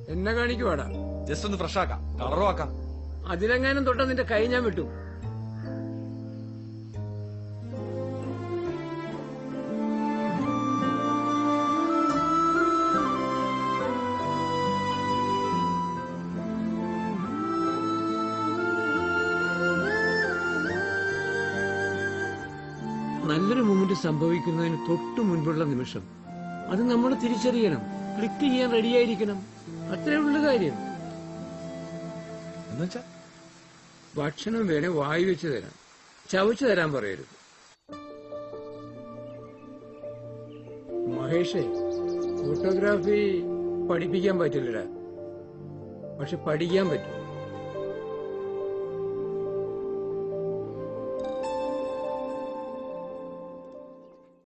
എന്നെ കാണിക്കുവാടാ ജസ്റ്റ് ഒന്ന് ഫ്രഷ് ആക്കാം കളറും ആക്കാം അതിലെങ്ങാനും തൊട്ട നിന്റെ കൈ ഞാൻ വിട്ടു നല്ലൊരു മൂമെന്റ് സംഭവിക്കുന്നതിന് തൊട്ടു മുൻപുള്ള നിമിഷം അത് നമ്മൾ തിരിച്ചറിയണം ക്ലിക്ക് ചെയ്യാൻ റെഡിയായിരിക്കണം അത്രേ ഉള്ള കാര്യം എന്നുവെച്ചാ ഭക്ഷണം വേണേ വായി വെച്ച് തരാം ചവച്ചു തരാൻ പറയരുത് മഹേഷേ ഫോട്ടോഗ്രാഫി പഠിപ്പിക്കാൻ പറ്റില്ലടാ പക്ഷെ പഠിക്കാൻ പറ്റും